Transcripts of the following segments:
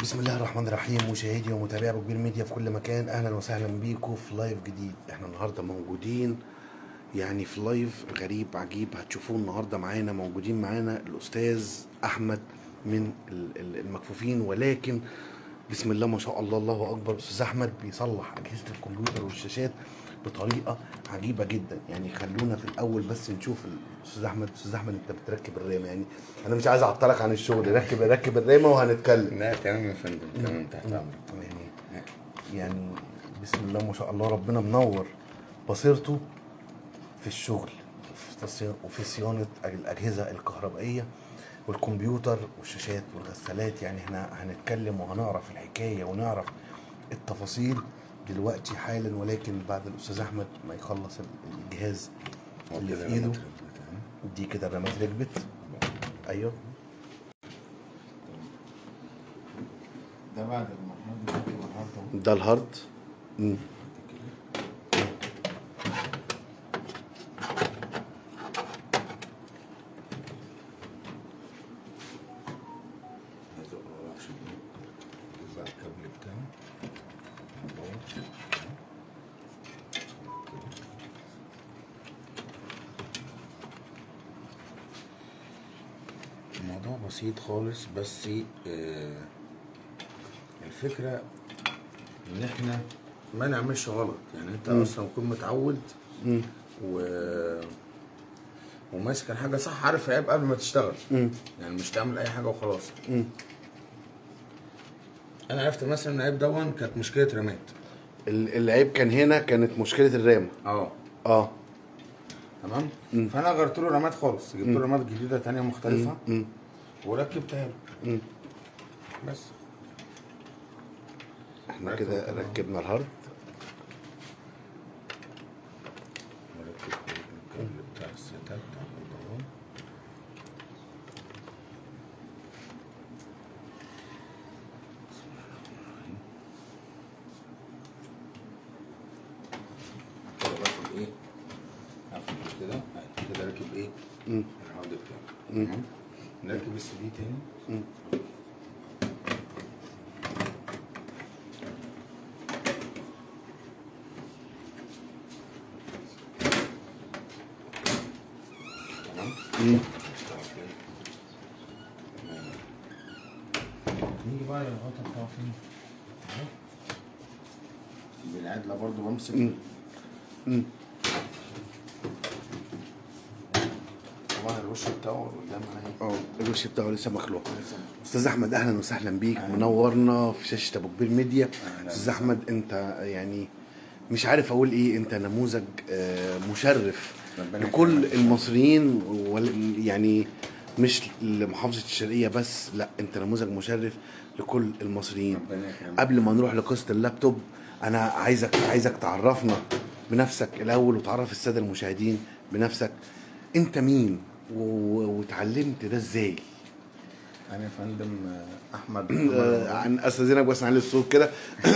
بسم الله الرحمن الرحيم مشاهدي ومتابعي ابو كبير ميديا في كل مكان اهلا وسهلا بيكم في لايف جديد احنا النهارده موجودين يعني في لايف غريب عجيب هتشوفوه النهارده معانا موجودين معانا الاستاذ احمد من ال- ال- المكفوفين ولكن بسم الله ما شاء الله الله اكبر استاذ احمد بيصلح اجهزه الكمبيوتر والشاشات بطريقه عجيبه جدا يعني خلونا في الاول بس نشوف الاستاذ احمد استاذ احمد انت بتركب الرامه يعني انا مش عايز اعطلك عن الشغل ركب ركب الرامه وهنتكلم لا تمام يا فندم تمام تحت امرك يعني يعني بسم الله ما شاء الله ربنا منور بصيرته في الشغل في تصي- وفي صيانة الأجهزة الكهربائية والكمبيوتر والشاشات والغسالات يعني احنا هنتكلم وهنعرف الحكاية ونعرف التفاصيل دلوقتي حالا ولكن بعد الأستاذ أحمد ما يخلص الجهاز اللي في إيده دي كده الرامات ركبت أيوه ده بعد المحمود ده النهارده ده الهارد مم. هزق وراه عشان ايه يجيب بقى الكابل بتاعه دوت. الموضوع بسيط خالص بس آه الفكرة ان احنا ما نعملش غلط يعني انت اصلا تكون متعود مم. و وماسك الحاجة صح عارف عيب قبل ما تشتغل مم. يعني مش تعمل اي حاجة وخلاص مم. انا عرفت مثلا ان عيب دون كانت مشكلة رمات ال- العيب كان هنا كانت مشكلة الرام اه اه تمام فانا غيرت له رمات خالص جبت له رمات جديدة تانية مختلفة مم. وركبتها له مم. بس احنا كده ركبنا الهارد وركبت الكابل بتاع الستات بتاع البنطلون كده باخد ايه هاخد كده أهي، كده راكب ايه مم. الهارد بتاعي تمام نركب السي دي تاني مم. تمام مم. نيجي بقى للغطا بتاعه فين اهو بالعدلة برضو بمسك مم. مم. طبعا الوش بتاعه قدام اهي اه الوش بتاعه لسه مخلوع استاذ احمد اهلا وسهلا بيك منورنا في شاشه ابو كبير ميديا أهلا استاذ احمد انت يعني مش عارف اقول ايه انت نموذج آه، مشرف ربنا لكل يكرمك. المصريين وال- يعني مش لمحافظه الشرقيه بس لا انت نموذج مشرف لكل المصريين ربنا يكرمك. قبل ما نروح لقصه اللابتوب انا عايزك عايزك تعرفنا بنفسك الاول وتعرف الساده المشاهدين بنفسك انت مين و- واتعلمت ده ازاي انا يا فندم آه، احمد آه، عن استاذنك بس نعلي الصوت كده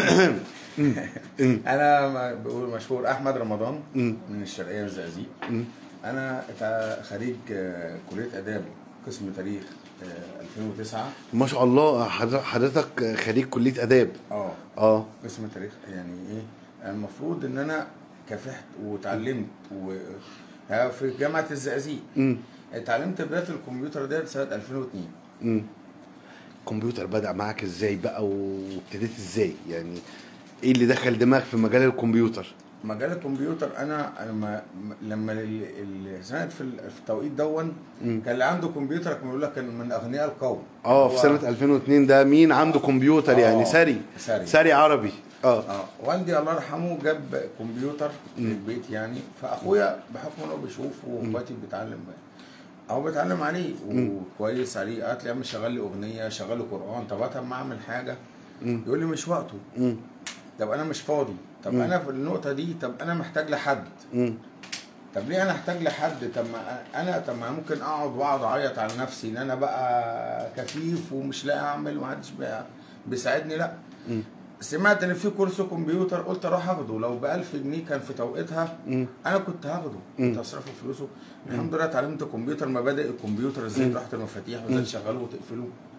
انا م- بقول مشهور احمد رمضان مم. من الشرقيه الزقازيق مم. انا تع- خريج آه، كليه اداب قسم تاريخ آه، 2009 ما شاء الله حضر- حضرتك خريج كليه اداب اه اه قسم تاريخ يعني ايه المفروض ان انا كافحت واتعلمت و ها في جامعه الزقازيق مم. اتعلمت بدايه الكمبيوتر ديت سنه 2002 مم. الكمبيوتر بدأ معاك ازاي بقى وابتديت ازاي يعني ايه اللي دخل دماغك في مجال الكمبيوتر مجال الكمبيوتر انا لما لما ال- ال- سنه في ال- في التوقيت دون كان اللي عنده كمبيوتر كان بيقول لك كان من اغنياء القوم اه هو- في سنه 2002 ده مين عنده كمبيوتر آه، يعني سري سري. سري عربي اه اه والدي الله يرحمه جاب كمبيوتر للبيت يعني فاخويا بحكم انه بيشوف واخواتي بيتعلم هو بيتعلم عليه وكويس عليه قالت لي يا عم شغل لي اغنيه شغل لي قران طب أنا ما اعمل حاجه يقول لي مش وقته مم. طب انا مش فاضي طب انا في النقطه دي طب انا محتاج لحد مم. طب ليه انا احتاج لحد طب ما انا طب ما ممكن اقعد واقعد اعيط على نفسي ان انا بقى كفيف ومش لاقي اعمل ومحدش بقى بيساعدني لا سمعت ان في كورس كمبيوتر قلت اروح اخده لو ب 1000 جنيه كان في توقيتها انا كنت هاخده كنت هصرفه فلوسه الحمد لله اتعلمت كمبيوتر مبادئ الكمبيوتر ازاي تحط المفاتيح وازاي تشغله وتقفله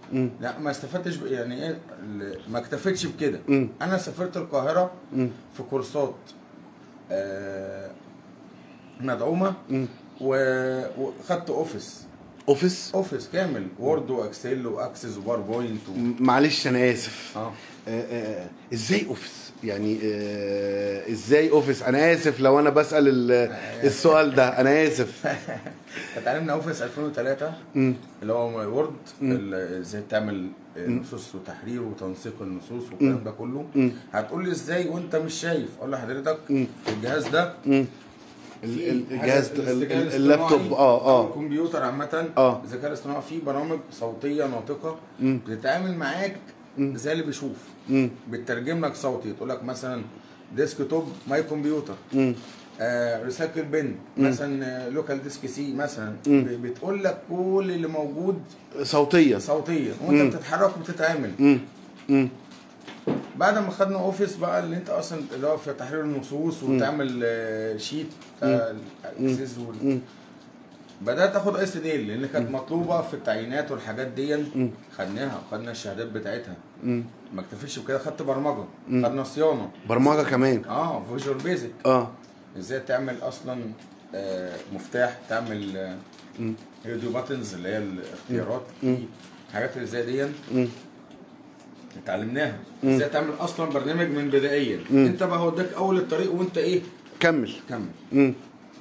مم. لا ما استفدتش ب- يعني ايه ال- ما اكتفيتش بكده مم. انا سافرت القاهره مم. في كورسات آه، مدعومه مم. و- وخدت اوفيس اوفيس اوفيس كامل وورد واكسل واكسس وباوربوينت و... م- معلش انا اسف اه آه، آه، ازاي اوفيس يعني آه، ازاي اوفيس انا اسف لو انا بسال ال- السؤال ده انا اسف اتعلمنا اوفيس 2003 مم. اللي هو وورد ال- ازاي تعمل نصوص وتحرير وتنسيق النصوص والكلام ده كله مم. هتقول لي ازاي وانت مش شايف اقول لحضرتك مم. الجهاز ده مم. ال- ال- فيه الجهاز حاجة- ال- الاستجابة ال- اللابتوب الاصطناعي اه أو اه الكمبيوتر عامة آه. الذكاء الاصطناعي فيه برامج صوتية ناطقة مم. بتتعامل معاك مم. زي اللي بيشوف مم. بتترجم لك صوتي تقول لك مثلا ديسك توب ماي كمبيوتر مم. آه ريسايكل بن مثلا لوكال ديسك سي مثلا مم. ب- بتقول لك كل اللي موجود صوتيه صوتيا وانت مم. بتتحرك وبتتعامل مم. مم. بعد ما خدنا اوفيس بقى اللي انت اصلا اللي هو في تحرير النصوص وتعمل آه، شيت بتاع الاكسس وال... مم. بدات اخد اس دي لان كانت مطلوبه في التعيينات والحاجات دي خدناها وخدنا الشهادات بتاعتها مم. ما اكتفيش بكده خدت برمجه خدنا صيانه برمجه كمان اه فيجوال بيزك اه ازاي تعمل اصلا آه، مفتاح تعمل آه، مم. راديو باتنز اللي هي الاختيارات في حاجات اللي زي دي مم. اتعلمناها ازاي تعمل اصلا برنامج من بدائيا انت بقى هوديك اول الطريق وانت ايه كمل كمل مم.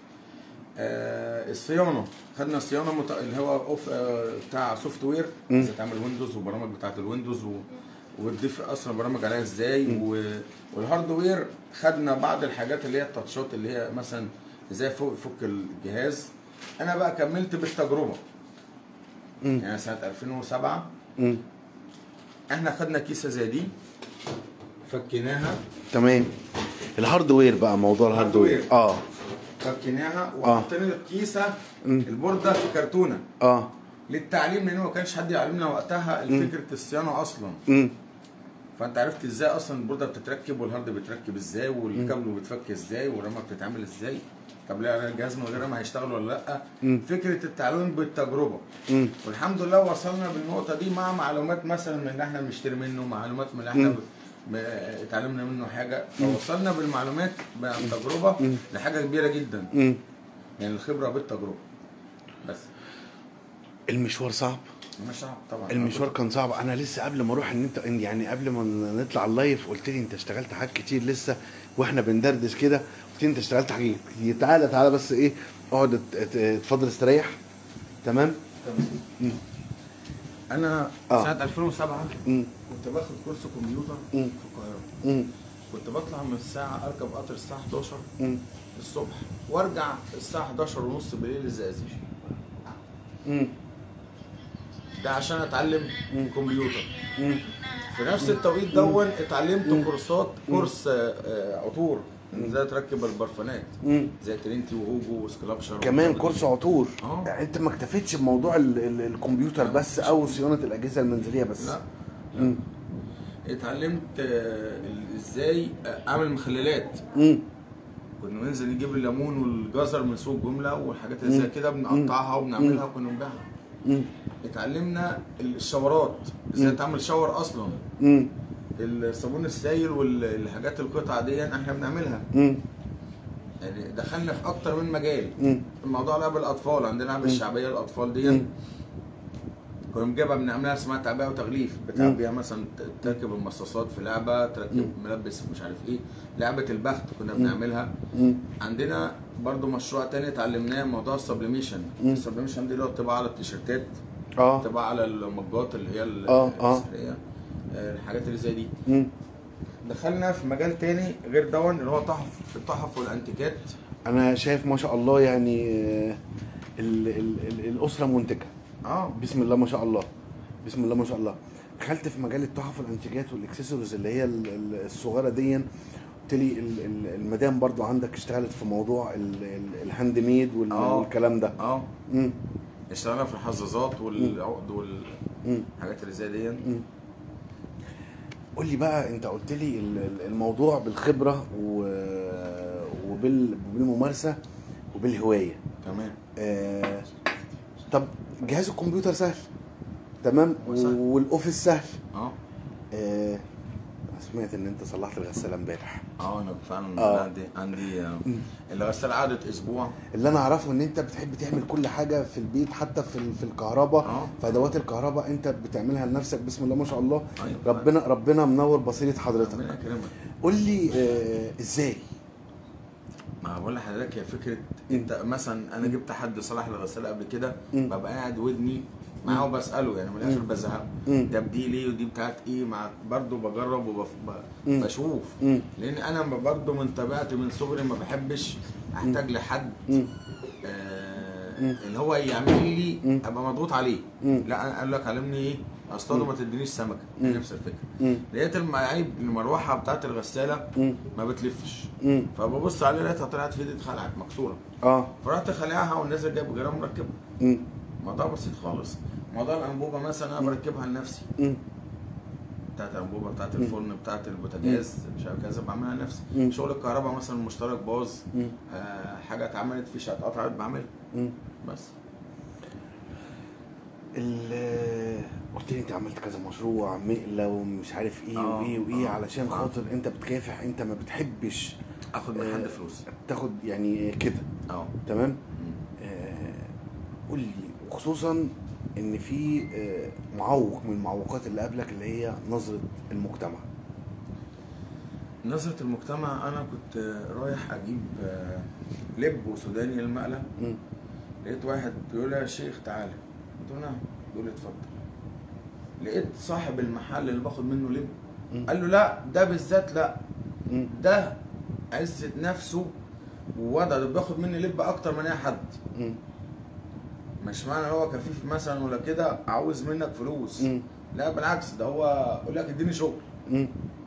آه الصيانه خدنا صيانه مت... اللي هو اوف آه بتاع سوفت وير ازاي تعمل ويندوز وبرامج بتاعت الويندوز و... وتضيف اصلا برامج عليها ازاي و... والهاردوير خدنا بعض الحاجات اللي هي التاتشات اللي هي مثلا ازاي فوق فك الجهاز انا بقى كملت بالتجربه مم. يعني سنه 2007 مم. احنا خدنا كيسه زي دي فكيناها تمام الهاردوير بقى موضوع الهاردوير هاردوير. اه فكيناها وحطينا الكيسه مم. البورده في كرتونه اه للتعليم لان ما كانش حد يعلمنا وقتها فكره الصيانه اصلا مم. فانت عرفت ازاي اصلا البورده بتتركب والهارد بيتركب ازاي والكابل بيتفك ازاي والرامه بتتعمل ازاي طب لا الجهاز من غير ما هيشتغل ولا لا مم. فكره التعلم بالتجربه مم. والحمد لله وصلنا بالنقطه دي مع معلومات مثلا من اللي احنا بنشتري منه معلومات من اللي احنا ب- ب- اتعلمنا منه حاجه فوصلنا بالمعلومات عن تجربه لحاجه كبيره جدا مم. يعني الخبره بالتجربه بس المشوار صعب مش صعب طبعا المشوار كان صعب انا لسه قبل ما اروح ان انت إن يعني قبل ما نطلع اللايف قلت لي انت اشتغلت حاجات كتير لسه واحنا بندردش كده قلت لي انت اشتغلت حاجات كتير تعالى تعالى بس ايه اقعد ات- ات- اتفضل استريح تمام انا آه. سنه 2007 مم. كنت باخد كورس كمبيوتر مم. في القاهره مم. كنت بطلع من الساعه اركب قطر الساعه 11 مم. الصبح وارجع الساعه 11 ونص بالليل الزقازيق مم. ده عشان اتعلم كمبيوتر مم. في نفس التوقيت دون اتعلمت كورسات كورس آه، آه، عطور ازاي تركب البرفانات مم. زي ترينتي وهوجو وسكلابشر كمان والحاجات كورس دي. عطور آه. يعني انت ما اكتفيتش بموضوع ال ال الكمبيوتر بس او صيانه الاجهزه المنزليه بس لا مم. اتعلمت آه، ال- ازاي آه، اعمل مخللات مم. كنا ننزل نجيب الليمون والجزر من سوق جمله والحاجات اللي زي كده بنقطعها وبنعملها وكنا بنبيعها مم. اتعلمنا الشاورات ازاي تعمل شاور اصلا مم. الصابون السائل والحاجات القطع دي احنا بنعملها مم. يعني دخلنا في اكتر من مجال مم. الموضوع لعب الاطفال عندنا لعبه الشعبيه الاطفال دي كنا بنجيبها بنعملها اسمها تعبئه وتغليف بتعبيها مثلا ت- تركب المصاصات في لعبه تركب ملبس مش عارف ايه لعبه البخت كنا بنعملها مم. عندنا برضو مشروع تاني اتعلمناه موضوع السبليميشن السبليميشن دي اللي هو الطباعه على التيشيرتات اه الطباعه على المجات اللي هي ال- آه، آه. السحريه آه، الحاجات اللي زي دي مم. دخلنا في مجال تاني غير دون اللي هو تحف التحف والانتيكات انا شايف ما شاء الله يعني آه، ال ال ال الاسره منتجه اه بسم الله ما شاء الله بسم الله ما شاء الله دخلت في مجال التحف والانتيجات والاكسسوارز اللي هي ال- ال- الصغيره دي قلت لي ال- ال- المدام برضو عندك اشتغلت في موضوع ال- ال- الهاند ميد وال- آه. والكلام ده اه مم. اشتغلنا في الحظاظات والعقد مم. والحاجات اللي زي دي قول لي بقى انت قلت لي ال- ال- الموضوع بالخبره و- وبال- وبالممارسه وبالهوايه تمام آه طب جهاز الكمبيوتر سهل تمام وسهل. والاوفيس سهل اه آه سمعت ان انت صلحت الغساله امبارح اه انا فعلا آه. عندي عندي آه، الغساله قعدت اسبوع اللي انا اعرفه ان انت بتحب تعمل كل حاجه في البيت حتى في ال- في الكهرباء آه. في ادوات الكهرباء انت بتعملها لنفسك بسم الله ما شاء الله أيوة. ربنا ربنا منور بصيره حضرتك ربنا يكرمك قول لي آه ازاي ما بقول لحضرتك هي فكره انت مثلا انا جبت حد صلح الغساله قبل كده مم. ببقى قاعد ودني معاه وبساله يعني من الاخر بزهقه مم. ده بدي ليه ودي بتاعت ايه مع برضه بجرب مم. وبشوف مم. لان انا برضه من طبيعتي من صغري ما بحبش احتاج لحد مم. آه مم. اللي هو يعمل لي مم. ابقى مضغوط عليه مم. لا انا قال لك علمني ايه اصطاد وما تدينيش سمكه مم. نفس الفكره مم. لقيت المعيب المروحه بتاعت الغساله مم. ما بتلفش مم. فببص عليها لقيتها طلعت في ايدي اتخلعت مكسوره اه فرحت خلعها والنازل جايب غيرها مركبها مم. موضوع بسيط خالص موضوع الانبوبه مثلا انا بركبها لنفسي مم. بتاعت الانبوبه بتاعت الفرن بتاعت البوتاجاز مش عارف كذا بعملها لنفسي مم. شغل الكهرباء مثلا المشترك باظ مم. آه حاجه اتعملت فيشه اتقطعت بعملها مم. بس ال- قلت لي انت عملت كذا مشروع مقله ومش عارف ايه آه، وايه وايه آه، علشان آه. خاطر انت بتكافح انت ما بتحبش اخد من حد فلوس تاخد يعني كده اه تمام مم. آه، قول لي وخصوصا ان في آه، معوق من المعوقات اللي قبلك اللي هي نظره المجتمع نظرة المجتمع أنا كنت رايح أجيب آه، لب وسوداني للمقلة مم. لقيت واحد بيقول لي يا شيخ تعالى قلت له نعم بيقول لي اتفضل لقيت صاحب المحل اللي باخد منه لب مم. قال له لا ده بالذات لا مم. ده عزة نفسه ووضع ده بياخد مني لب اكتر من اي حد مم. مش معنى ان هو كفيف مثلا ولا كده عاوز منك فلوس مم. لا بالعكس ده هو يقول لك اديني شغل مم.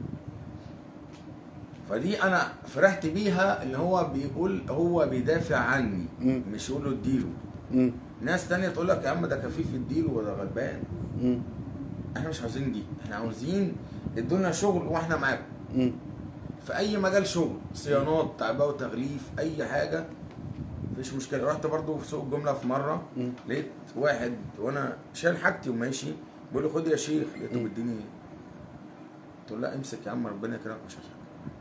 فدي انا فرحت بيها ان هو بيقول هو بيدافع عني مم. مش يقول له اديله مم. ناس تانية تقول لك يا عم ده كفيف اديله وده غلبان مم. احنا مش عاوزين دي احنا عاوزين ادونا شغل واحنا معاكم مم. في اي مجال شغل صيانات تعبئه وتغليف اي حاجه مفيش مشكله رحت برضو في سوق الجمله في مره مم. لقيت واحد وانا شايل حاجتي وماشي بيقول لي خد يا شيخ لقيته مم. بيديني قلت له لا امسك يا عم ربنا يكرمك مش هشحت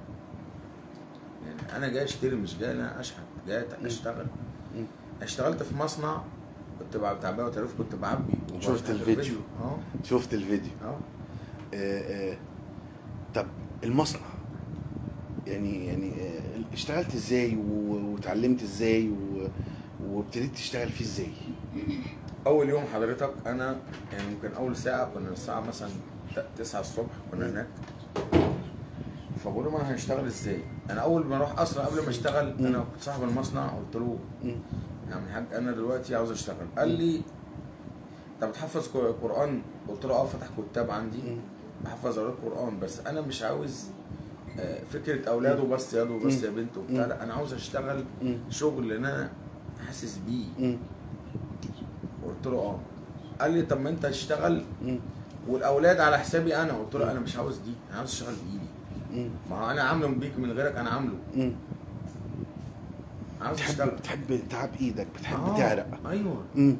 يعني انا جاي اشتري مش جاي انا اشحت جاي اشتغل مم. اشتغلت في مصنع كنت بقى تعبئه وتغليف كنت بعبي شفت وبفتح الفيديو. اه شفت الفيديو اه آه، آه، طب المصنع يعني يعني آه، اشتغلت ازاي و- واتعلمت ازاي و- وابتديت تشتغل فيه ازاي اول يوم حضرتك انا يعني ممكن اول ساعه كنا الساعه مثلا 9 الصبح كنا هناك فبقول له ما انا هشتغل ازاي انا اول ما اروح اصلا قبل ما اشتغل انا كنت صاحب المصنع قلت له مم. يا عم الحاج انا دلوقتي عاوز اشتغل قال لي انت بتحفظ ق- قران قلت له اه فتح كتاب عندي مم. بحفظ اولاد قران بس انا مش عاوز آه، فكره اولاده بس يا وبس يا بنت وبتاع لا انا عاوز اشتغل مم. شغل اللي انا حاسس بيه مم. قلت له اه قال لي طب ما انت تشتغل مم. والاولاد على حسابي انا قلت له انا مش عاوز دي انا عاوز اشتغل بايدي مم. ما هو انا عامله بيك من غيرك انا عامله مم. عاوز بتحب اشتغل بتحب تعب ايدك بتحب آه، تعرق ايوه مم.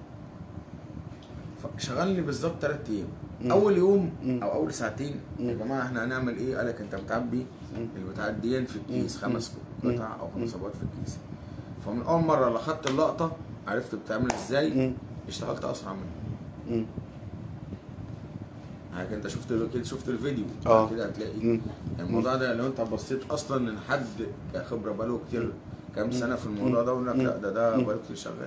شغلني بالظبط ثلاث ايام مم. اول يوم مم. او اول ساعتين يا مم. جماعه احنا هنعمل ايه قال لك انت بتعبي مم. البتاع دي في الكيس مم. خمس مم. قطع او مم. خمس ابواب في الكيس فمن اول مره اللي خدت اللقطه عرفت بتعمل ازاي مم. اشتغلت اسرع منه مم. يعني انت شفت كده شفت الفيديو اه. كده هتلاقي مم. الموضوع ده لو انت بصيت اصلا ان حد خبره بقاله كتير كام سنه في الموضوع ده يقول لك لا ده ده بقاله كتير شغال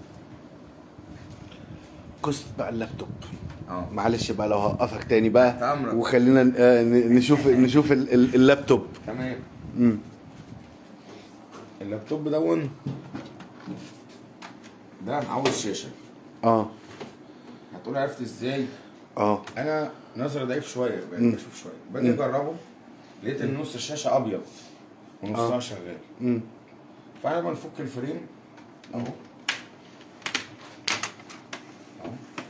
قصة بقى اللابتوب اه معلش بقى لو هوقفك تاني بقى تحت أمرك. وخلينا آه، ن- نشوف نشوف ال- ال- اللابتوب تمام مم. اللابتوب دون ده عاوز شاشه اه هتقول عرفت ازاي اه انا نظري ضعيف شويه مم. بقيت بشوف شويه باجي اجربه لقيت ان نص الشاشه ابيض ونصها آه. شغال مم. فانا بنفك الفريم اهو اهو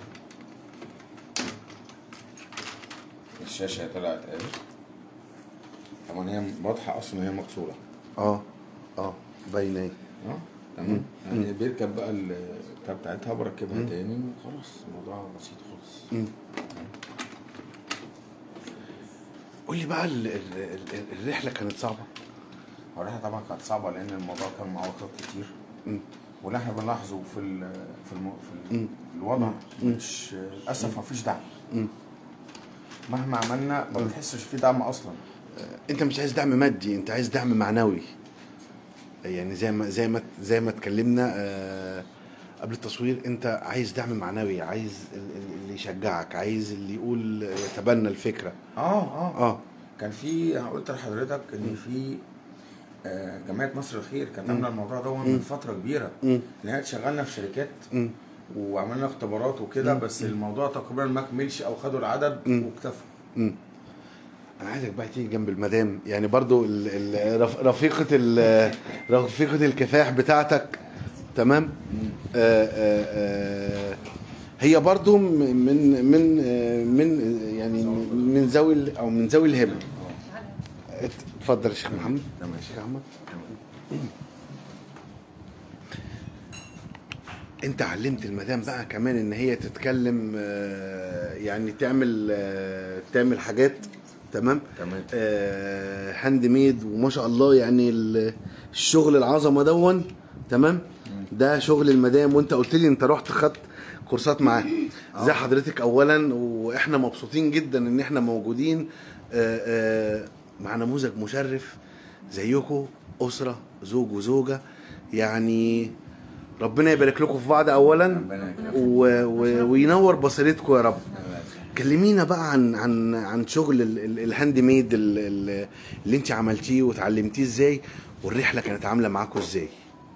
الشاشه طلعت اهي طبعا هي واضحه اصلا هي مكسوره اه اه باينه اهي. اه تمام يعني بيركب بقى البتاع بتاعتها بركبها تاني وخلاص الموضوع بسيط خالص مم. قول لي بقى ال- ال- ال- الرحله كانت صعبه الرحله طبعا كانت صعبه لان الموضوع كان معوقات كتير مم. واللي احنا بنلاحظه في ال في, الم... في مم. ال... الوضع مش للاسف ما فيش دعم مم. مهما عملنا ما بتحسش في دعم اصلا انت مش عايز دعم مادي انت عايز دعم معنوي يعني زي ما زي ما زي ما اتكلمنا آه، قبل التصوير انت عايز دعم معنوي عايز ال- ال- اللي يشجعك عايز اللي يقول يتبنى الفكره اه اه اه كان في انا قلت لحضرتك ان في آه، جمعيه مصر الخير كانت عامله الموضوع ده من فتره كبيره مم. ان هي شغلنا في شركات مم. وعملنا اختبارات وكده بس الموضوع تقريبا ما كملش او خدوا العدد واكتفوا مم. انا عايزك بقى تيجي جنب المدام يعني برضو ال ال رف- رفيقه ال رفيقه الكفاح بتاعتك تمام آه آه آه هي برضو م- من من آه من يعني من ذوي ال- او من ذوي الهبه اتفضل يا شيخ محمد تمام. شيخ محمد انت علمت المدام بقى كمان ان هي تتكلم آه، يعني تعمل آه، تعمل حاجات تمام تمام. آه، هاند ميد وما شاء الله يعني ال- الشغل العظمه دون تمام ده شغل المدام وانت قلت لي انت رحت خدت كورسات معاه زي حضرتك اولا واحنا مبسوطين جدا ان احنا موجودين آه، آه، مع نموذج مشرف زيكم اسره زوج وزوجه يعني ربنا يبارك لكم في بعض اولا ربنا يكرمك. و... و... وينور بصيرتكم يا رب كلمينا بقى عن عن عن شغل ال- ال- الهاند ميد ال- ال- اللي انت عملتيه وتعلمتيه ازاي والرحله كانت عامله معاكم ازاي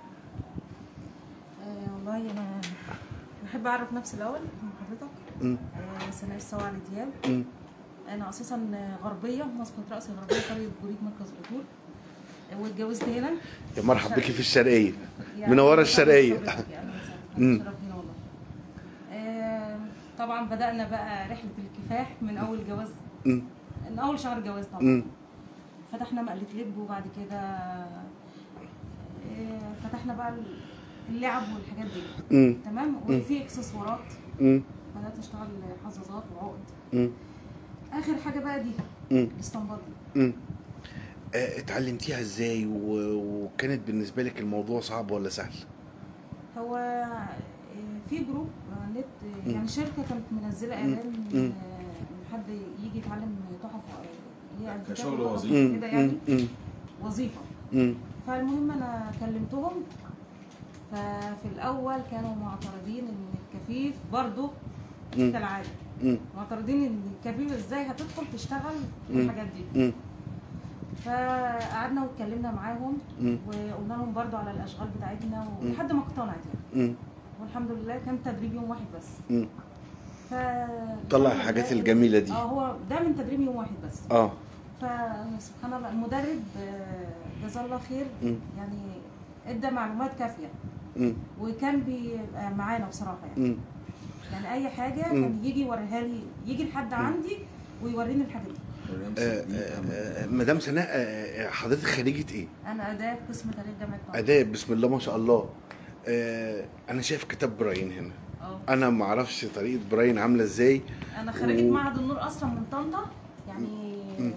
آه والله انا بحب اعرف نفسي الاول من حضرتك مم. آه سناء سوا علي دياب مم. انا اساسا غربيه مسقط راسي غربيه قريه جوريد مركز بطول آه، واتجوزت هنا يا مرحب بك في الشرقيه يعني منوره مثلاً الشرقيه حضرتك يعني مثلاً، مم. شرفتينا والله. آه طبعا بدانا بقى رحله الكفاح من اول جواز مم. من اول شهر جواز طبعا مم. فتحنا مقلة لب وبعد كده آه، فتحنا بقى اللعب والحاجات دي مم. تمام وفي اكسسوارات مم. بدات اشتغل حظاظات وعقد مم. اخر حاجه بقى دي مم. الاسطمبات دي مم. آه، اتعلمتيها ازاي و... وكانت بالنسبه لك الموضوع صعب ولا سهل هو آه، في جروب على النت آه، مم. يعني شركه كانت منزله مم. اعلان مم. آه، ان حد يجي يتعلم تحف آه، هي كشغل كتاب وتحف وظيفي. مم. كده يعني مم. مم. وظيفه مم. فالمهم انا كلمتهم ففي الاول كانوا معترضين ان الكفيف برضو مم. كالعاده مم. معترضين ان الكفيف ازاي هتدخل تشتغل في مم. الحاجات دي مم. فقعدنا واتكلمنا معاهم مم. وقلنا لهم برضو على الاشغال بتاعتنا ولحد ما اقتنعت يعني مم. والحمد لله كان تدريب يوم واحد بس مم. ف طلع الحاجات الجميلة دي. اه هو ده من تدريب يوم واحد بس اه فسبحان الله المدرب آه، جزاه الله خير مم. يعني ادى معلومات كافيه مم. وكان بيبقى معانا بصراحه يعني مم. يعني اي حاجه مم. كان يجي يوريها لي يجي لحد عندي ويوريني الحاجه دي آه، آه، آه، مدام سناء آه، آه، حضرتك خريجة ايه؟ انا اداب قسم تاريخ جامعه طنطا آداب بسم الله ما شاء الله آه، أنا شايف كتاب براين هنا اه أنا ما أعرفش طريقة براين عاملة إزاي انا خريجه و- معهد النور اصلا من طنطا يعني م-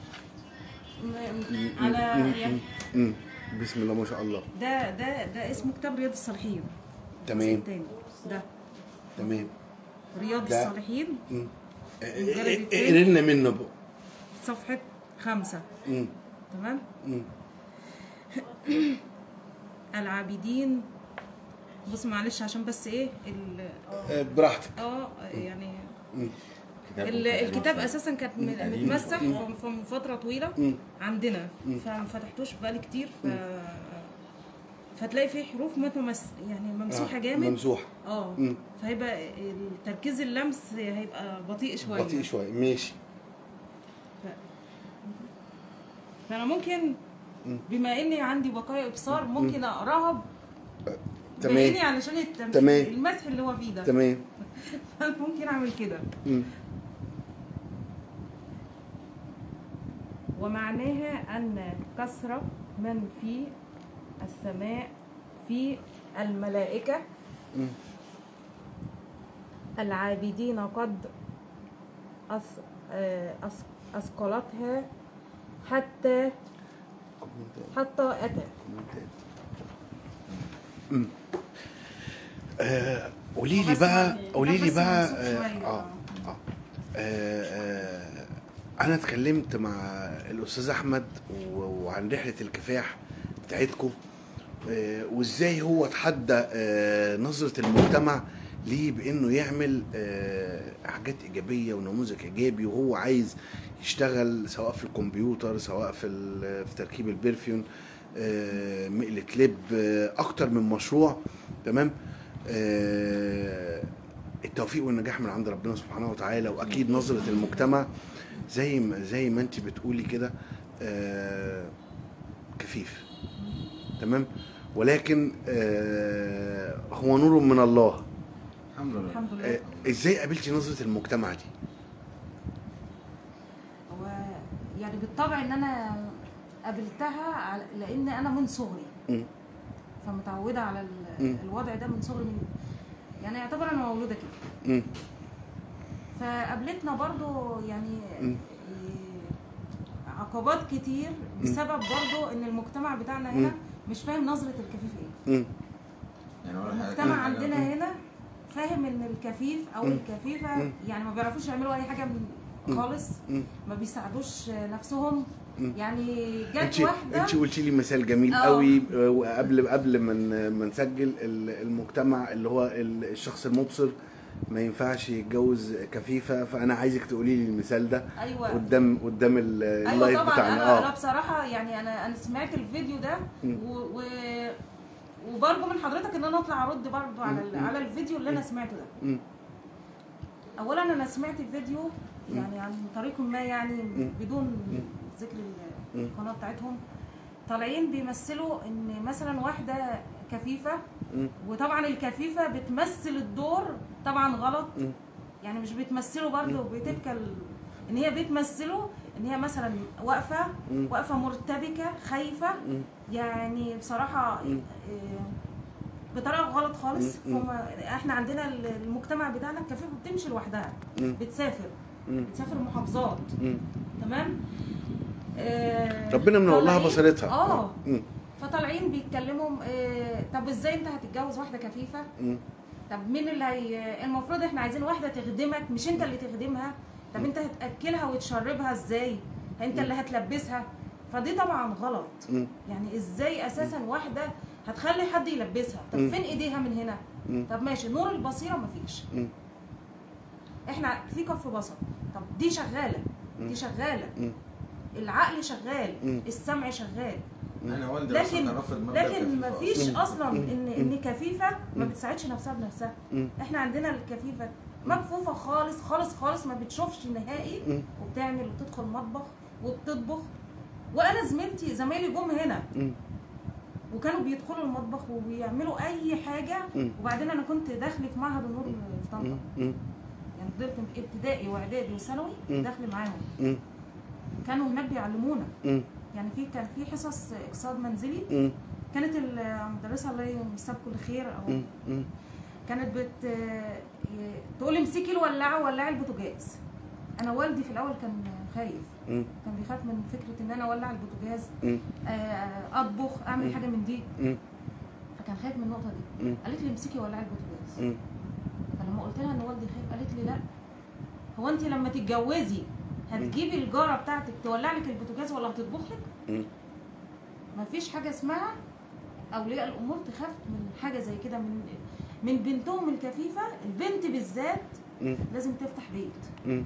م- على يعني مم. بسم الله ما شاء الله ده ده ده اسمه كتاب رياض الصالحين تمام التاني ده تمام رياض ده- الصالحين مم. آه، الجلد آه، التاني. اقري لنا منه بقى صفحه خمسة مم. تمام مم. العابدين بص معلش عشان بس ايه ال- آه، براحتك اه يعني مم. ال- الكتاب اساسا كانت م- قديم. متمسك ف- ف- من فتره طويله مم. عندنا فما فتحتوش بقالي كتير ف فتلاقي فيه حروف متمس يعني ممسوحه آه، جامد ممسوحة اه مم. فهيبقى التركيز اللمس هيبقى بطيء شويه بطيء شوية ماشي فانا ممكن بما اني عندي بقايا ابصار ممكن اقراها بعيني تمام علشان التم... تمام. المسح اللي هو فيه ده تمام ممكن اعمل كده مم. ومعناها أن كسرة من في السماء في الملائكة مم. العابدين قد أث... آه، أث- أثقلتها حتى كومنتات حتى أتى كومنتات أمم. آه، قولي لي بس بقى يعني قولي لي بس بقى منسوب آه شوية. آه آه آه، آه، انا اتكلمت مع الاستاذ احمد و- وعن رحله الكفاح بتاعتكم آه، وازاي هو تحدى آه، نظره المجتمع ليه بانه يعمل آه، حاجات ايجابيه ونموذج ايجابي وهو عايز يشتغل سواء في الكمبيوتر سواء في ال- في تركيب البرفيون آه، مقلة لب آه، اكتر من مشروع تمام آه، التوفيق والنجاح من عند ربنا سبحانه وتعالى واكيد نظره المجتمع زي ما زي ما انت بتقولي كده آه، كفيف تمام ولكن آه، هو نور من الله الحمد لله الحمد لله آه، ازاي قابلتي نظره المجتمع دي هو يعني بالطبع ان انا قابلتها على- لان انا من صغري مم. فمتعوده على ال- مم. الوضع ده من صغري من يعني يعتبر انا مولوده كده مم. فقابلتنا برضو يعني مم. إيه، عقبات كتير بسبب برضو ان المجتمع بتاعنا هنا مم. مش فاهم نظره الكفيف ايه مم. يعني ولا حاجة- المجتمع حاجة- عندنا هنا فاهم ان الكفيف او مم. الكفيفه مم. يعني ما بيعرفوش يعملوا اي حاجه من مم. خالص مم. ما بيساعدوش نفسهم مم. يعني جت انت واحده انت قلتي لي مثال جميل اه. قوي آه، وقبل قبل ما ن- ما نسجل ال- المجتمع اللي هو ال- الشخص المبصر ما ينفعش يتجوز كفيفه فانا عايزك تقولي لي المثال ده ايوه قدام قدام ال- اللايف ايوه طبعا بتاعنا انا انا اه بصراحه يعني انا انا سمعت الفيديو ده مم. و, و وبرجو من حضرتك ان انا اطلع ارد برضو على ال- مم. على الفيديو اللي انا سمعته ده مم. اولا انا سمعت الفيديو يعني عن طريق ما يعني بدون ذكر ال- مم. القناه بتاعتهم طالعين بيمثلوا ان مثلا واحده كفيفه مم. وطبعا الكفيفه بتمثل الدور طبعا غلط مم. يعني مش بتمثله برضه بتبقى ال- ان هي بتمثله ان هي مثلا واقفه مم. واقفه مرتبكه خايفه مم. يعني بصراحه مم. آه، بطريقه غلط خالص مم. فهم احنا عندنا ال- المجتمع بتاعنا الكفيفه بتمشي لوحدها مم. بتسافر مم. بتسافر محافظات مم. تمام آه، ربنا منور لها طالعين- بصيرتها اه مم. فطالعين بيتكلموا آه، طب ازاي انت هتتجوز واحده كفيفه مم. طب مين اللي هي المفروض احنا عايزين واحده تخدمك مش انت اللي تخدمها طب انت هتاكلها وتشربها ازاي انت اللي هتلبسها فدي طبعا غلط مم. يعني ازاي اساسا واحده هتخلي حد يلبسها طب مم. فين ايديها من هنا مم. طب ماشي نور البصيره مفيش مم. احنا في كف بصر طب دي شغاله دي شغاله مم. العقل شغال مم. السمع شغال انا والدي لكن اصلا رافض مبدا لكن الكفيف مفيش أصلاً. اصلا ان ان كفيفه ما مم. بتساعدش نفسها بنفسها مم. احنا عندنا الكفيفه مكفوفه خالص خالص خالص ما بتشوفش نهائي مم. وبتعمل وتدخل مطبخ وبتطبخ وانا زميلتي زمايلي جم هنا مم. وكانوا بيدخلوا المطبخ وبيعملوا اي حاجه مم. وبعدين انا كنت داخله في معهد النور في طنطا مم. مم. يعني فضلت ابتدائي واعدادي وثانوي مم. داخله معاهم مم. كانوا هناك بيعلمونا مم. يعني في كان في حصص اقتصاد منزلي مم. كانت المدرسه الله يمسها بكل خير او مم. مم. كانت بت تقول لي امسكي الولاعه ولعي البوتاجاز انا والدي في الاول كان خايف مم. كان بيخاف من فكره ان انا اولع البوتاجاز مم. آه، اطبخ اعمل مم. حاجه من دي مم. فكان خايف من النقطه دي مم. قالت لي امسكي ولعي البوتاجاز مم. فلما قلت لها ان والدي خايف قالت لي لا هو انت لما تتجوزي هتجيبي الجاره بتاعتك تولع لك البوتاجاز ولا هتطبخ لك مم. مفيش حاجه اسمها اولياء الامور تخاف من حاجه زي كده من من بنتهم الكفيفه البنت بالذات مم. لازم تفتح بيت مم.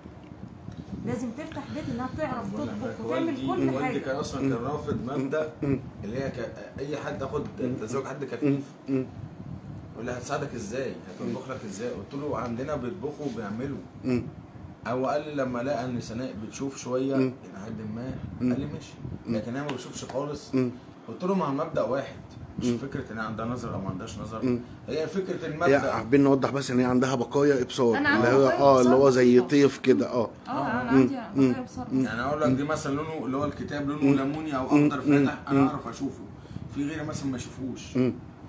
لازم تفتح بيت انها تعرف بقول لك تطبخ وتعمل والدي كل والدي حاجه كان اصلا كان رافض مبدا مم. اللي هي ك... اي حد اخد تزوج حد كفيف مم. يقول لي هتساعدك ازاي؟ هتطبخ لك ازاي؟ قلت له عندنا بيطبخوا وبيعملوا مم. هو قال لي لما لقى ان سناء بتشوف شويه مم. الى حد ما مم. قال لي ماشي لكن هي ما بتشوفش خالص مم. قلت له ما هو المبدا واحد مش مم. فكره ان هي عندها نظر او ما عندهاش نظر مم. هي فكره هي المبدا حابين نوضح بس ان هي عندها بقايا ابصار أنا اللي عندي هو بقايا اه اللي هو إبصار زي بسيطة. طيف كده اه اه انا مم. عندي مم. بقايا بصر يعني اقول لك دي مثلا لونه اللي هو الكتاب لونه مم. ليموني او مم. اخضر مم. فاتح مم. انا اعرف اشوفه في غيري مثلا ما يشوفوش مم.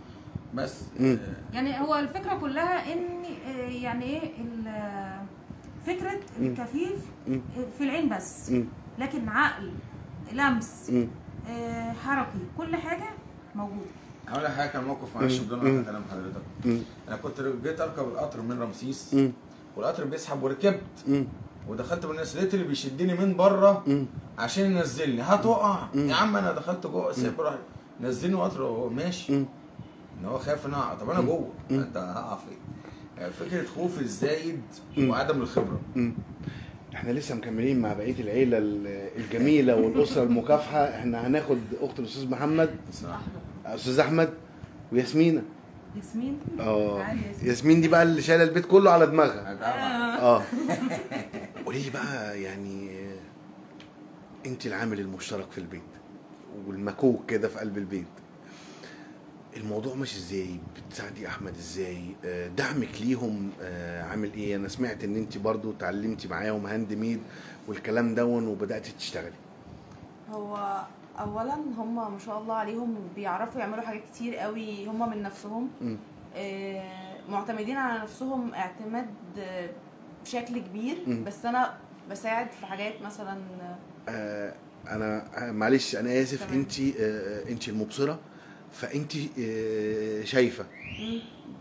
بس مم. آه، يعني هو الفكره كلها ان آه، يعني ايه ال- فكره الكفيف مم. في العين بس مم. لكن عقل لمس مم. آه، حركي كل حاجه موجوده هقول لك حاجه كان موقف معلش مم. بدون مم. ما كلام حضرتك مم. انا كنت جيت اركب القطر من رمسيس مم. والقطر بيسحب وركبت مم. ودخلت بالناس لقيت اللي بيشدني من بره مم. عشان ينزلني هتوقع مم. يا عم انا دخلت جوه سيب روح نزلني وقطر وهو ماشي مم. ان هو خايف ان أنا أقع. طب انا جوه مم. انت هقع فين يعني فكره خوف الزايد مم. وعدم الخبره مم. احنا لسه مكملين مع بقيه العيله ال- الجميله والاسره المكافحه احنا هناخد اخت الاستاذ محمد بصراحه استاذ احمد وياسمينه ياسمين اه تعالي يا ياسمين. ياسمين دي بقى اللي شايله البيت كله على دماغها طبعا اه قولي لي بقى يعني انت العامل المشترك في البيت والمكوك كده في قلب البيت الموضوع ماشي ازاي بتساعدي احمد ازاي آه، دعمك ليهم آه، عامل ايه انا سمعت ان انت برضو اتعلمتي معاهم هاند ميد والكلام دون وبداتي تشتغلي هو اولا هم ما شاء الله عليهم بيعرفوا يعملوا حاجات كتير قوي هم من نفسهم مم. آه، معتمدين على نفسهم اعتماد آه، بشكل كبير مم. بس انا بساعد في حاجات مثلا آه، انا آه، معلش انا اسف تمام. انت انت المبصره فانت آه، شايفه مم،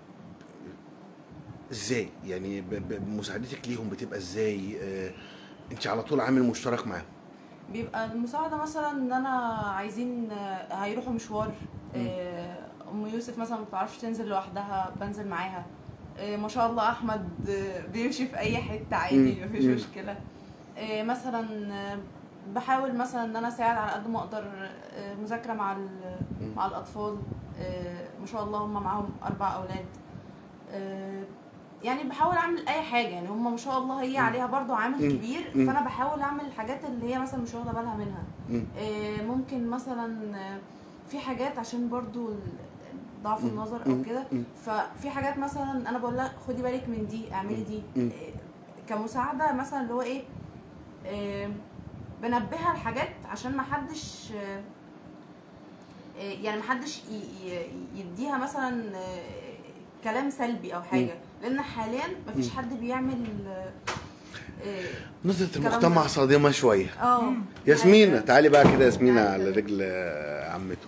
ازاي يعني ب- ب- بمساعدتك ليهم بتبقى ازاي آه، انت على طول عامل مشترك معاهم بيبقى المساعدة مثلا ان انا عايزين آه، هيروحوا مشوار آه، ام يوسف مثلا ما بتعرفش تنزل لوحدها بنزل معاها آه، ما شاء الله احمد آه، بيمشي في اي حته عادي مم. مفيش مم. مشكله آه، مثلا آه، بحاول مثلا ان انا اساعد على قد ما اقدر آه، مذاكره مع ال- مم. مع الاطفال آه، ما شاء الله هم معاهم اربع اولاد آه، يعني بحاول اعمل اي حاجه يعني هم ما شاء الله هي عليها برضو عامل مم. كبير مم. فانا بحاول اعمل الحاجات اللي هي مثلا مش واخده بالها منها مم. آه، ممكن مثلا آه، في حاجات عشان برضو ال- ضعف مم. النظر مم. او كده مم. ففي حاجات مثلا انا بقول لها خدي بالك من دي اعملي دي مم. آه، كمساعده مثلا اللي هو ايه آه، بنبهها لحاجات عشان ما حدش آه، آه، يعني ما حدش ي- ي- يديها مثلا آه، كلام سلبي او حاجه لان حاليا ما فيش حد بيعمل آه، آه، نظرة الكلام المجتمع ده. صادمة شوية اه ياسمينة حاجة- تعالي بقى كده ياسمينة تعالي على كده. رجل آه، عمته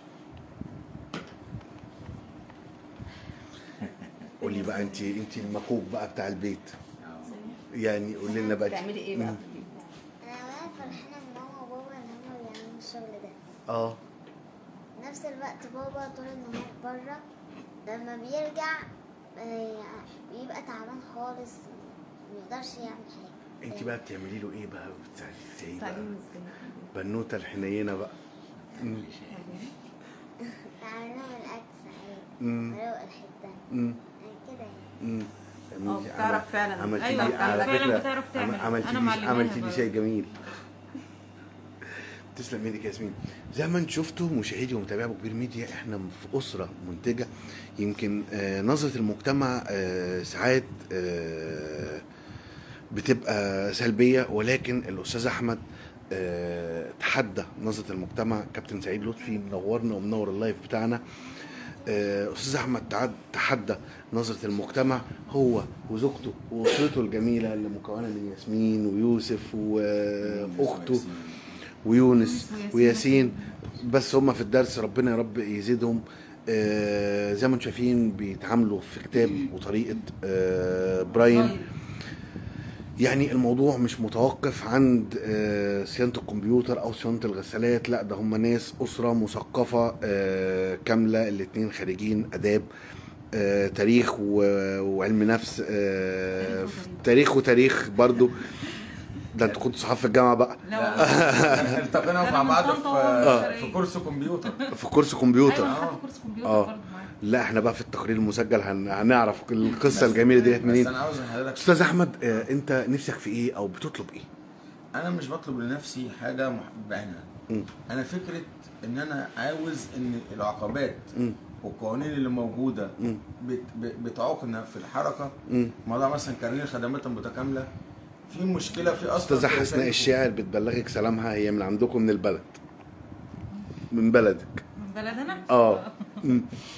قولي بقى انت انت المكوك بقى بتاع البيت يعني قولي لنا بقى بتعملي ايه بقى مم. في البيت؟ انا بقى فرحانه ان ماما وبابا ان هما بيعملوا الشغل ده اه نفس الوقت بابا طول النهار بره لما بيرجع آه، بيبقى تعبان خالص ميقدرش يعمل حاجه انت بقى بتعملي له ايه بقى بتساعدي ازاي بقى تساعديني ازاي في البيت؟ بنوته الحنينه بقى مم. بعمل لهم الاكل ساعات مم. بروق الحته مم. آه، كده يعني مم. اه عملتي- بتعرف فعلا عملتي أيوة، لي على فعلا فكره بتعرف تعمل. عم- عملتي أنا لي معلماها عملتي لي بقى. شاي جميل تسلم ايدك يا ياسمين زي ما انتم شفتوا مشاهدي ومتابعي ابو كبير ميديا احنا في اسره منتجه يمكن آه، نظره المجتمع آه، ساعات آه، بتبقى سلبيه ولكن الاستاذ احمد آه، تحدى نظره المجتمع كابتن سعيد لطفي منورنا ومنور اللايف بتاعنا آه، استاذ احمد تعد تحدى نظره المجتمع هو وزوجته واسرته الجميله اللي مكونه من ياسمين ويوسف واخته ويونس وياسين. وياسين بس هم في الدرس ربنا يا رب يزيدهم آه، زي ما انتم شايفين بيتعاملوا في كتاب وطريقه آه، براين طيب. يعني الموضوع مش متوقف عند آه، صيانه الكمبيوتر او صيانه الغسالات لا ده هم ناس اسره مثقفه آه، كامله الاتنين خريجين اداب آه، تاريخ و- وعلم نفس آه، تاريخ وتاريخ. تاريخ وتاريخ برضو ده انتوا كنتوا صحاب في الجامعه بقى لا لا التقينا أنا مع من بعض طنطا وهو في من في كورس كمبيوتر في كورس كمبيوتر ايوه خدت كورس كمبيوتر آه. برضه معاك لا احنا بقى في التقرير المسجل هن... هنعرف القصه الجميله ديت بس منين انا عاوز من حضرتك استاذ احمد آه، انت نفسك في ايه او بتطلب ايه انا مش بطلب لنفسي حاجه مح- بعينها مم. انا فكره ان انا عاوز ان العقبات مم. والقوانين اللي موجوده مم. بت- ب- بتعوقنا في الحركه مم. موضوع مثلا قوانين الخدمات المتكامله في مشكله في اصلا استاذه في حسناء تاريخه. الشاعر بتبلغك سلامها هي من عندكم من البلد من بلدك من بلدنا اه مم.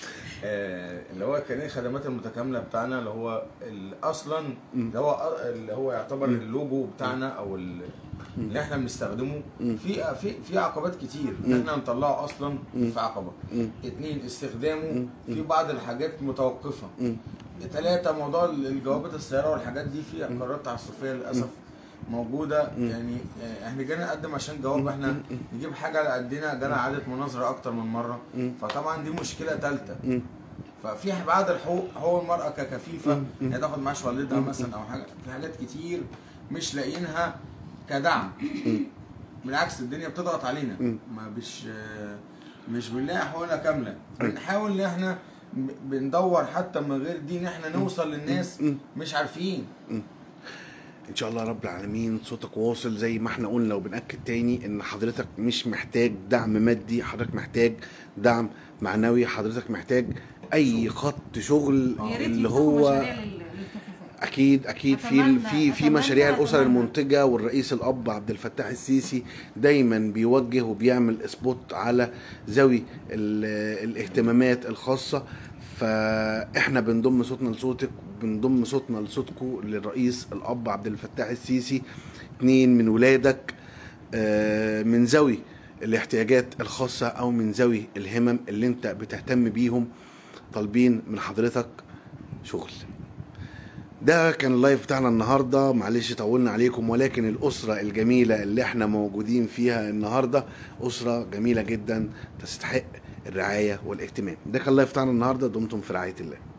آه، اللي هو كان ايه الخدمات المتكامله بتاعنا اللي هو ال- اصلا اللي هو اللي هو يعتبر اللوجو بتاعنا او ال- اللي احنا بنستخدمه في في في عقبات كتير ان احنا نطلعه اصلا في عقبه اتنين استخدامه في بعض الحاجات متوقفه ثلاثة موضوع الجوابات السيارة والحاجات دي في قرارات تعسفية للأسف موجودة يعني آه، احنا جينا نقدم عشان جواب احنا نجيب حاجة على قدنا جانا إعادة مناظرة أكتر من مرة فطبعا دي مشكلة ثالثة ففي بعض الحقوق هو المرأة ككفيفة هي تاخد معاش والدها مثلا أو حاجة في حاجات كتير مش لاقيينها كدعم بالعكس الدنيا بتضغط علينا ما مش آه، مش بنلاقي حقوقنا كاملة بنحاول إن احنا ب- بندور حتى من غير دي ان احنا نوصل للناس مش عارفين ان شاء الله رب العالمين صوتك واصل زي ما احنا قلنا وبنأكد تاني ان حضرتك مش محتاج دعم مادي حضرتك محتاج دعم معنوي حضرتك محتاج اي خط شغل يا ريت اللي يفتحوا هو مشاريع لل- للكفوفات اكيد اكيد في أتمنى- في في أتمنى- مشاريع الاسر أتمنى. المنتجه والرئيس الاب عبد الفتاح السيسي دايما بيوجه وبيعمل سبوت على ذوي ال- الاهتمامات الخاصه فاحنا بنضم صوتنا لصوتك بنضم صوتنا لصوتكم للرئيس الاب عبد الفتاح السيسي اتنين من ولادك آه، من ذوي الاحتياجات الخاصه او من ذوي الهمم اللي انت بتهتم بيهم طالبين من حضرتك شغل ده كان اللايف بتاعنا النهارده معلش طولنا عليكم ولكن الاسره الجميله اللي احنا موجودين فيها النهارده اسره جميله جدا تستحق الرعايه والاهتمام ده كان اللايف بتاعنا النهارده دمتم في رعايه الله